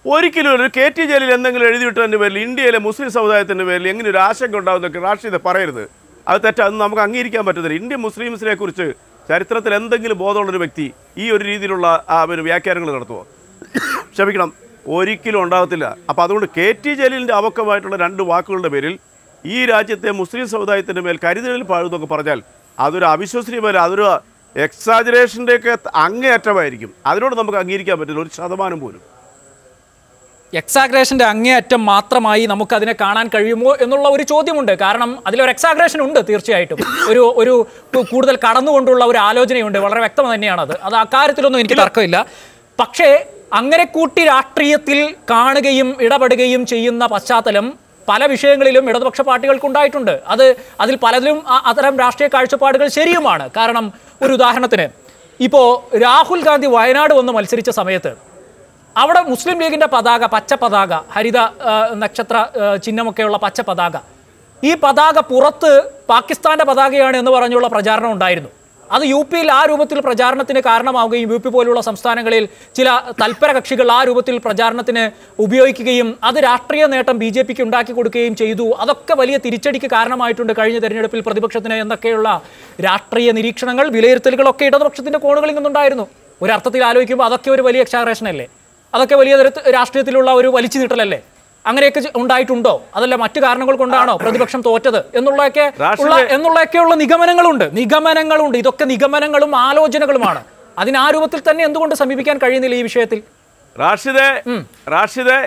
ഒരിക്കലും ഒരു കെ ടി ജലീൽ എന്തെങ്കിലും എഴുതിയിട്ടതിൻ്റെ പേരിൽ ഇന്ത്യയിലെ മുസ്ലിം സമുദായത്തിൻ്റെ പേരിൽ എങ്ങനെ ഒരു ആശങ്ക ഉണ്ടാകുന്നൊക്കെ റാഷിദ് പറയരുത് അത് തെറ്റാ അത് നമുക്ക് അംഗീകരിക്കാൻ പറ്റത്തില്ല ഇന്ത്യൻ മുസ്ലിംസിനെ കുറിച്ച് ചരിത്രത്തിൽ എന്തെങ്കിലും ബോധമുള്ളൊരു വ്യക്തി ഈ ഒരു രീതിയിലുള്ള ആ, ഒരു വ്യാഖ്യാനങ്ങൾ നടത്തുമോ ക്ഷമിക്കണം ഒരിക്കലും ഉണ്ടാകത്തില്ല അപ്പോൾ അതുകൊണ്ട് കെ ടി ജലീലിൻ്റെ അവക്കമായിട്ടുള്ള രണ്ട് വാക്കുകളുടെ പേരിൽ ഈ രാജ്യത്തെ മുസ്ലിം സമുദായത്തിൻ്റെ മേൽ കരുതലിൽ പാഴുന്നൊക്കെ പറഞ്ഞാൽ അതൊരു അവിശ്വസനീയമല്ല അതൊരു എക്സാജറേഷൻ്റെയൊക്കെ അങ്ങേയറ്റമായിരിക്കും അതിനോട് നമുക്ക് അംഗീകരിക്കാൻ പറ്റില്ല ഒരു ശതമാനം പോലും എക്സാഗ്രേഷന്റെ അങ്ങേയറ്റം മാത്രമായി നമുക്ക് അതിനെ കാണാൻ കഴിയുമോ എന്നുള്ള ഒരു ചോദ്യമുണ്ട് കാരണം അതിലൊരു എക്സാഗ്രേഷൻ ഉണ്ട് തീർച്ചയായിട്ടും ഒരു ഒരു കു- കൂടുതൽ കടന്നുകൊണ്ടുള്ള ഒരു ആലോചനയുണ്ട് വളരെ വ്യക്തം തന്നെയാണ് അത് അത് അക്കാര്യത്തിലൊന്നും എനിക്ക് തർക്കമില്ല പക്ഷേ അങ്ങനെ കൂട്ടി രാഷ്ട്രീയത്തിൽ കാണുകയും ഇടപെടുകയും ചെയ്യുന്ന പശ്ചാത്തലം പല വിഷയങ്ങളിലും ഇടതുപക്ഷ പാർട്ടികൾക്കുണ്ടായിട്ടുണ്ട് അത് അതിൽ പലതിലും ആ- അത്തരം രാഷ്ട്രീയ കാഴ്ചപ്പാടുകൾ ശരിയുമാണ് കാരണം ഒരു ഉദാഹരണത്തിന് ഇപ്പോൾ രാഹുൽ ഗാന്ധി വയനാട് വന്ന് മത്സരിച്ച സമയത്ത് അവിടെ മുസ്ലിം ലീഗിന്റെ പതാക പച്ച പതാക ഹരിത ആ, നക്ഷത്ര ആ, ചിഹ്നമൊക്കെയുള്ള പച്ച പതാക ഈ പതാക പുറത്ത് പാകിസ്ഥാന്റെ പതാകയാണ് എന്ന് പറഞ്ഞുള്ള പ്രചാരണം ഉണ്ടായിരുന്നു അത് യു പിയിൽ ആ രൂപത്തിൽ പ്രചാരണത്തിന് കാരണമാവുകയും യു പി പോലുള്ള സംസ്ഥാനങ്ങളിൽ ചില തൽപര കക്ഷികൾ ആ രൂപത്തിൽ പ്രചാരണത്തിന് ഉപയോഗിക്കുകയും അത് രാഷ്ട്രീയ നേട്ടം ബി ജെ പിക്ക് ഉണ്ടാക്കി കൊടുക്കുകയും ചെയ്തു അതൊക്കെ വലിയ തിരിച്ചടിക്ക് കാരണമായിട്ടുണ്ട് കഴിഞ്ഞ തെരഞ്ഞെടുപ്പിൽ പ്രതിപക്ഷത്തിന് എന്നൊക്കെയുള്ള രാഷ്ട്രീയ നിരീക്ഷണങ്ങൾ വിലയിരുത്തലുകളൊക്കെ ഇടതുപക്ഷത്തിന്റെ കോണുകളിൽ നിന്നുണ്ടായിരുന്നു ഒരർത്ഥത്തിൽ ആലോചിക്കുമ്പോൾ അതൊക്കെ ഒരു വലിയ എക്സാഗ്രേഷൻ അല്ലേ അതൊക്കെ വലിയ തരത്തിൽ രാഷ്ട്രീയത്തിലുള്ള ഒരു വലിച്ചു നീട്ടലല്ലേ അങ്ങനെയൊക്കെ ചെ- ഉണ്ടായിട്ടുണ്ടോ അതല്ല മറ്റു കാരണങ്ങൾ കൊണ്ടാണോ പ്രതിപക്ഷം തോറ്റത് എന്നുള്ളതൊക്കെ ഉള്ള രാഷ്ട്രീയ- എന്നുള്ളതൊക്കെയുള്ള നിഗമനങ്ങളുണ്ട് നിഗമനങ്ങളുണ്ട് ഇതൊക്കെ നിഗമനങ്ങളും ആലോചനകളുമാണ് അതിന് ആ രൂപത്തിൽ തന്നെ എന്തുകൊണ്ട് സമീപിക്കാൻ കഴിയുന്നില്ല ഈ വിഷയത്തിൽ റാഷിദെ റാഷിദെ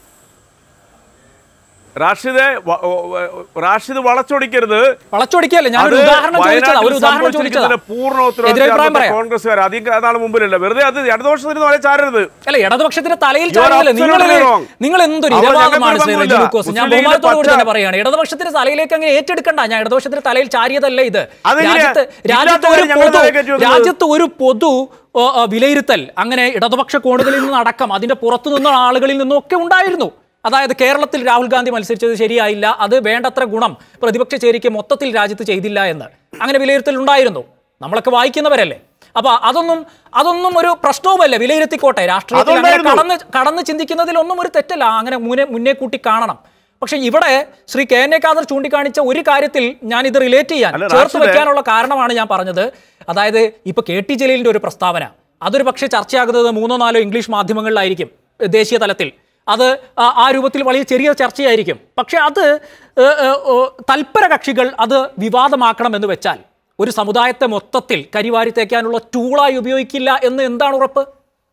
റാഷിദെ വ- ഓ- ഓ- റാഷിദ് വളച്ചൊടിക്കരുത് വളച്ചൊടിക്കല്ലേ ഞാനൊരു അത് ഉദാഹരണം ചോദിച്ചതാ വയനാട്ടിൽ ഒരു ഉദാഹരണം ചോദിച്ചതാ സംഭവിച്ചിരിക്കുന്നതിന്റെ പൂർണ്ണ എതിരഭിപ്രായം ഉത്തരവാദിത്വം പറയാം കോൺഗ്രസ്സുകാർ അധികം നാൾ മുമ്പിലല്ല വെറുതെ അത് ഇടതുപക്ഷത്തിന് വളരെ ചാരരുത് അല്ല ഇടതുപക്ഷത്തിന്റെ തലയിൽ You are ചാടിയല്ലേ നിങ്ങൾ absolutely wrong. നിങ്ങൾ എന്തൊരു അവർ ഇരവാദമാണ് ഞങ്ങൾക്ക് ശ്രീ ബന്ധമില്ല. റെജി ലൂക്കോസ് ഞാൻ മുസ്ലിം ലീഗിന്റെ ബഹുമാനത്തോടു കൂടി പച്ച- തന്നെ പറയാണ് ഇടതുപക്ഷത്തിന്റെ തലയിലേക്ക് അങ്ങനെ ഏറ്റെടുക്കണ്ട ഞാൻ ഇടതുപക്ഷത്തിന്റെ തലയിൽ ചാരിയതല്ല ഇത് അതെങ്ങനെയാ? രാജ്യത്ത് രാജ്യത്ത് ഇല്ലാത്തവരെ ഒരു ഞങ്ങളുടെ പൊതു തലയിൽ കയറ്റി വെക്കുന്നത്? രാജ്യത്ത് ഒരു പൊതു ഓ, ഓ, വിലയിരുത്തൽ അങ്ങനെ ഇടതുപക്ഷ കോണുകളിൽ നിന്നടക്കം അതിന്റെ പുറത്തു നിന്ന ആളുകളിൽ നിന്നും ഒക്കെ ഉണ്ടായിരുന്നു അതായത് കേരളത്തിൽ രാഹുൽ ഗാന്ധി മത്സരിച്ചത് ശരിയായില്ല അത് വേണ്ടത്ര ഗുണം പ്രതിപക്ഷ ചേരിക്ക് മൊത്തത്തിൽ രാജ്യത്ത് ചെയ്തില്ല എന്ന് അങ്ങനെ വിലയിരുത്തൽ ഉണ്ടായിരുന്നു നമ്മളൊക്കെ വായിക്കുന്നവരല്ലേ അപ്പൊ അതൊന്നും അതൊന്നും ഒരു പ്രശ്നവുമല്ല വിലയിരുത്തിക്കോട്ടെ രാഷ്ട്രീയത്തിൽ അങ്ങനെ അതുണ്ടായിരുന്നു. കടന്ന് കടന്ന് ചിന്തിക്കുന്നതിലൊന്നും ഒരു തെറ്റല്ല അങ്ങനെ മുന്നേ മുന്നേ കൂട്ടി കാണണം പക്ഷെ ഇവിടെ Shri K N A Khader ചൂണ്ടിക്കാണിച്ച ഒരു കാര്യത്തിൽ ഞാൻ ഇത് റിലേറ്റ് ചെയ്യാൻ അല്ല, ചേർത്ത് റാഷിദേ, വെക്കാനുള്ള കാരണമാണ് ഞാൻ പറഞ്ഞത് അതായത് ഇപ്പൊ കെ ടി ജലീലിന്റെ ഒരു പ്രസ്താവന അതൊരു പക്ഷേ ചർച്ചയാകുന്നത് മൂന്നോ നാലോ ഇംഗ്ലീഷ് മാധ്യമങ്ങളിലായിരിക്കും ഏഹ് ദേശീയ തലത്തിൽ അത് ആ- ആ രൂപത്തിൽ വലിയ ചെറിയ ചർച്ചയായിരിക്കും പക്ഷെ അത് ഏഹ്, ഏഹ്, ഓ, തൽപര കക്ഷികൾ അത് വിവാദമാക്കണമെന്ന് വെച്ചാൽ ഒരു സമുദായത്തെ മൊത്തത്തിൽ കരിവാരി തേക്കാനുള്ള ടൂളായി ഉപയോഗിക്കില്ല എന്ന് എന്താണ് ഉറപ്പ്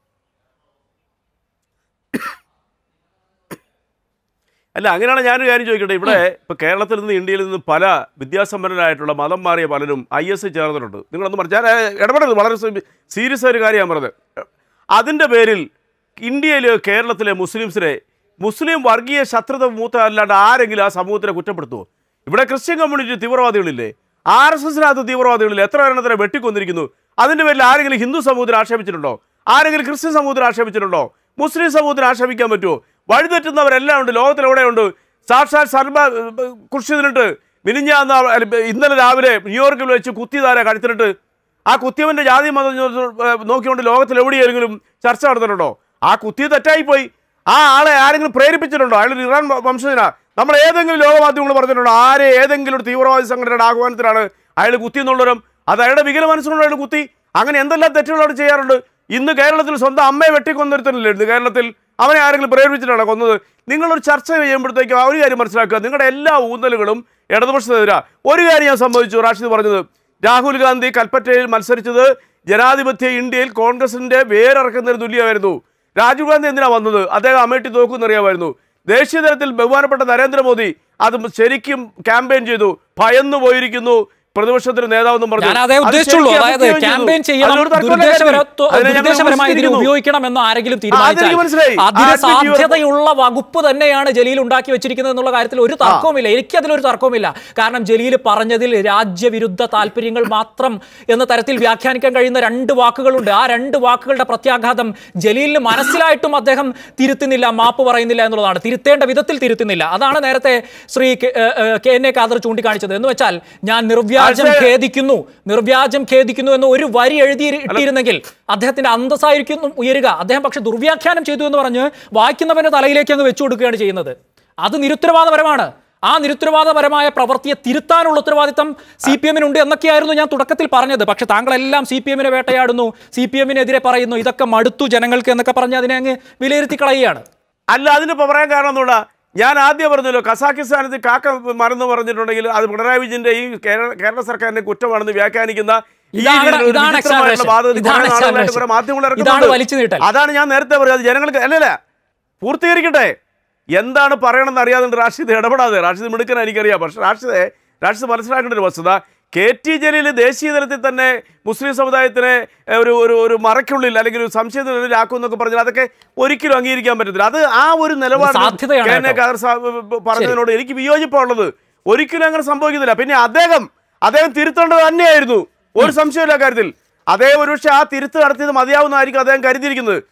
അല്ല അങ്ങനെയാണ് ഞാനൊരു കാര്യം ചോദിക്കട്ടെ ഇവിടെ ഇപ്പൊ കേരളത്തിൽ നിന്ന് ഇന്ത്യയിൽ നിന്ന് പല വിദ്യാസമ്പന്നരായിട്ടുള്ള മതം മാറിയ പലരും ഐ എസ് ചേർന്നിട്ടുണ്ട് നിങ്ങളൊന്ന് പറഞ്ഞു ഞാൻ ഏഹ്, ഇടപെടരുത് വളരെ സീരിയസ് ആയ ഒരു കാര്യം ഞാൻ പറഞ്ഞത് അതിൻ്റെ പേരിൽ ഇന്ത്യയിലെ കേരളത്തിലെ മുസ്ലിംസിനെ മുസ്ലിം വർഗീയ ശത്രുത മൂത്ത അല്ലാണ്ട് ആരെങ്കിലും ആ സമൂഹത്തിനെ കുറ്റപ്പെടുത്തുമോ ഇവിടെ ക്രിസ്ത്യൻ കമ്മ്യൂണിറ്റി തീവ്രവാദികളില്ലേ ആർ എസ് എസിനകത്ത് തീവ്രവാദികളില്ലേ എത്ര എണ്ണത്തിനെ വെട്ടിക്കൊന്നിരിക്കുന്നു അതിൻ്റെ പേരിൽ ആരെങ്കിലും ഹിന്ദു സമൂഹത്തിന് ആക്ഷേപിച്ചിട്ടുണ്ടോ ആരെങ്കിലും ക്രിസ്ത്യൻ സമൂഹത്തിന് ആക്ഷേപിച്ചിട്ടുണ്ടോ മുസ്ലിം സമൂഹത്തിന് ആക്ഷേപിക്കാൻ പറ്റുമോ വഴിതെറ്റുന്നവരെല്ലാം ഉണ്ട് ലോകത്തിലെവിടെയുണ്ട് സാക്ഷാൽ സർബ കുർഷിതിനിട്ട് മിനിഞ്ഞാന്ന് അവ- അല്ല, ഇന്നലെ രാവിലെ ന്യൂയോർക്കിൽ വെച്ച് കുത്തിയതാരാ കഴുത്തിനിട്ട് ആ കുത്തിയവന്റെ ജാതി മതം ഏർ, നോക്കിക്കൊണ്ട് ലോകത്തിൽ എവിടെയെങ്കിലും ചർച്ച നടന്നിട്ടുണ്ടോ ആ കുത്തിയ തെറ്റായിപ്പോയി ആ ആളെ ആരെങ്കിലും പ്രേരിപ്പിച്ചിട്ടുണ്ടോ അയാൾ ഒരു ഇറാൻ വ- വംശജനാ നമ്മൾ ഏതെങ്കിലും ലോകമാധ്യമങ്ങൾ പറഞ്ഞിട്ടുണ്ടോ ആരെ ഏതെങ്കിലും ഒരു തീവ്രവാദി സംഘടനയുടെ ആഹ്വാനത്തിലാണ് അയാൾ കുത്തി എന്നുള്ളവരും അത് അയാളുടെ വികല മനസ്സുകൊണ്ട് അയാൾ കുത്തി അങ്ങനെ എന്തെല്ലാം തെറ്റുകൾ അവിടെ ചെയ്യാറുണ്ട് ഇന്ന് കേരളത്തിൽ സ്വന്തം അമ്മയെ വെട്ടിക്കൊന്നിരുത്തണില്ലേ ഇന്ന് കേരളത്തിൽ അവനെ ആരെങ്കിലും പ്രേരിപ്പിച്ചിട്ടാണ് കൊന്നത് നിങ്ങളൊരു ചർച്ച ചെയ്യുമ്പോഴത്തേക്കും ആ ഒരു കാര്യം മനസ്സിലാക്കുക നിങ്ങളുടെ എല്ലാ ഊന്നലുകളും ഇടതുപക്ഷത്തിനെതിരാ ഒരു കാര്യം ഞാൻ സമ്മതിച്ചു റാഷിദ് പറഞ്ഞത് രാഹുൽ ഗാന്ധി കൽപ്പറ്റയിൽ മത്സരിച്ചത് ജനാധിപത്യ ഇന്ത്യയിൽ കോൺഗ്രസിന്റെ വേരിറക്കുന്നതിന് തുല്യമായിരുന്നു രാജീവ് ഗാന്ധി എന്തിനാ വന്നത് അദ്ദേഹം അമേഠി തോക്കുന്നറിയാമായിരുന്നു ദേശീയ തലത്തിൽ ബഹുമാനപ്പെട്ട നരേന്ദ്രമോദി അത് ശരിക്കും ക്യാമ്പയിൻ ചെയ്തു ഭയന്നു പോയിരിക്കുന്നു പ്രതിപക്ഷത്തിന് നേതാവെന്നും പറഞ്ഞു ഞാൻ അതേ അത് ഉദ്ദേശിച്ചുള്ളൂ ശരിക്കും അതായത് അഭിപ്രായം ചെയ്തു. ക്യാമ്പയിൻ ചെയ്യണം അതിനോട് തർക്കമില്ല ദുരുദ്ദേശപര- കാര്യത്തിൽ. അതിനെ ഞങ്ങൾ ദുരുദ്ദേശപരമായി ഇതിനെ വിമർശിച്ചിരിക്കുന്നു. ഉപയോഗിക്കണമെന്ന് ആരെങ്കിലും അതെനിക്ക് മനസ്സിലായി. തീരുമാനിച്ചാൽ അതിന് Admit your- സാധ്യതയുള്ള വകുപ്പ് തന്നെയാണ് ജലീൽ ഉണ്ടാക്കി വെച്ചിരിക്കുന്നത് എന്നുള്ള കാര്യത്തിൽ ഒരു തർക്കവുമില്ല എനിക്ക് അതിലൊരു തർക്കവുമില്ല കാരണം ജലീൽ പറഞ്ഞതിൽ രാജ്യവിരുദ്ധ താല്പര്യങ്ങൾ മാത്രം എന്ന തരത്തിൽ വ്യാഖ്യാനിക്കാൻ കഴിയുന്ന രണ്ട് വാക്കുകളുണ്ട് ആ രണ്ട് വാക്കുകളുടെ പ്രത്യാഘാതം ജലീലിന് മനസ്സിലായിട്ടും അദ്ദേഹം തിരുത്തുന്നില്ല മാപ്പ് പറയുന്നില്ല എന്നുള്ളതാണ് തിരുത്തേണ്ട വിധത്തിൽ തിരുത്തുന്നില്ല അതാണ് നേരത്തെ Shri K- A, A, K N A Khader ചൂണ്ടിക്കാണിച്ചത് എന്ന് വെച്ചാൽ ഞാൻ നിർവ്യാജ നിർവ്യാജം ആശയ- ഖേദിക്കുന്നു നിർവ്യാജം ഖേദിക്കുന്നു എന്ന് ഒരു വരി എഴുതി ഇട്ടിരുന്നെങ്കിൽ അദ്ദേഹത്തിന്റെ അന്തസ്സായിരിക്കും ഉയരുക അദ്ദേഹം പക്ഷെ ദുർവ്യാഖ്യാനം ചെയ്തു എന്ന് പറഞ്ഞ് വായിക്കുന്നവന്റെ തലയിലേക്ക് അങ്ങ് വെച്ചു കൊടുക്കുകയാണ് ചെയ്യുന്നത് അത് നിരുത്തരവാദപരമാണ് ആ നിരുത്തരവാദപരമായ പ്രവൃത്തിയെ തിരുത്താനുള്ള ഉത്തരവാദിത്തം സി പി എമ്മിനുണ്ട് എന്നൊക്കെയായിരുന്നു ഞാൻ തുടക്കത്തിൽ പറഞ്ഞത് പക്ഷെ താങ്കളെല്ലാം സി പി എമ്മിനെ വേട്ടയാടുന്നു സി പി എമ്മിനെതിരെ പറയുന്നു ഇതൊക്കെ മടുത്തു ജനങ്ങൾക്ക് എന്നൊക്കെ പറഞ്ഞ് അതിനെ അങ്ങ് വിലയിരുത്തി കളയുകയാണ് അല്ല അതിനിപ്പോൾ പറയാൻ കാരണം എന്തുകൊണ്ടാ ഞാൻ ആദ്യം പറഞ്ഞല്ലോ കസാഖിസ്ഥാനത്തിൽ കാക്ക മറന്നു പറഞ്ഞിട്ടുണ്ടെങ്കിൽ അത് പിണറായി വിജയന്റെ ഈ കേരള കേരള സർക്കാരിന്റെ കുറ്റമാണെന്ന് വ്യാഖ്യാനിക്കുന്ന ഈ ഇതാണ്- രീതിയിലുള്ള ഒരു ഇതാണ് വിചിത്രമായിട്ടുള്ള exaggeration. വാദഗതി ഇതാണ് കുറേ നാളുകളായിട്ട് exaggeration. കുറേ മാധ്യമങ്ങൾ ഇതാണ് ഇറക്കുന്നുണ്ട്. വലിച്ചു നീട്ടൽ. അതാണ് ഞാൻ നേരത്തെ പറഞ്ഞത് ജനങ്ങൾക്ക് അല്ലല്ല പൂർത്തീകരിക്കട്ടെ എന്താണ് പറയണമെന്ന് അറിയാതെ റാഷിദ് ഇടപെടാതെ റാഷിദ് മിടുക്കൻ എനിക്കറിയാം പക്ഷേ റാഷിദെ റാഷിദ് മനസ്സിലാക്കേണ്ട ഒരു വസ്തുത കെ ടി ജലീൽ ദേശീയ തലത്തിൽ തന്നെ മുസ്ലിം സമുദായത്തിനെ ഏഹ്, ഒരു ഒരു ഒരു മറയ്ക്കുള്ളിൽ അല്ലെങ്കിൽ ഒരു സംശയത്തിനുള്ളിലാക്കും എന്നൊക്കെ പറഞ്ഞാൽ അതൊക്കെ ഒരിക്കലും അംഗീകരിക്കാൻ പറ്റത്തില്ല അത് ആ ഒരു നിലപാട് സാധ്യതയാണ് കെ എൻ എ കേട്ടോ. ഖാദർ സാഹിബ് പറഞ്ഞതിനോട് എനിക്ക് വിയോജിപ്പുള്ളത് ഒരിക്കലും അങ്ങനെ സംഭവിക്കുന്നില്ല പിന്നെ അദ്ദേഹം അദ്ദേഹം തിരുത്തേണ്ടത് തന്നെയായിരുന്നു ഒരു സംശയമില്ല കാര്യത്തിൽ അദ്ദേഹം ഒരുപക്ഷെ ആ തിരുത്ത് നടത്തിയത് മതിയാവുന്നതായിരിക്കും അദ്ദേഹം കരുതിയിരിക്കുന്നത്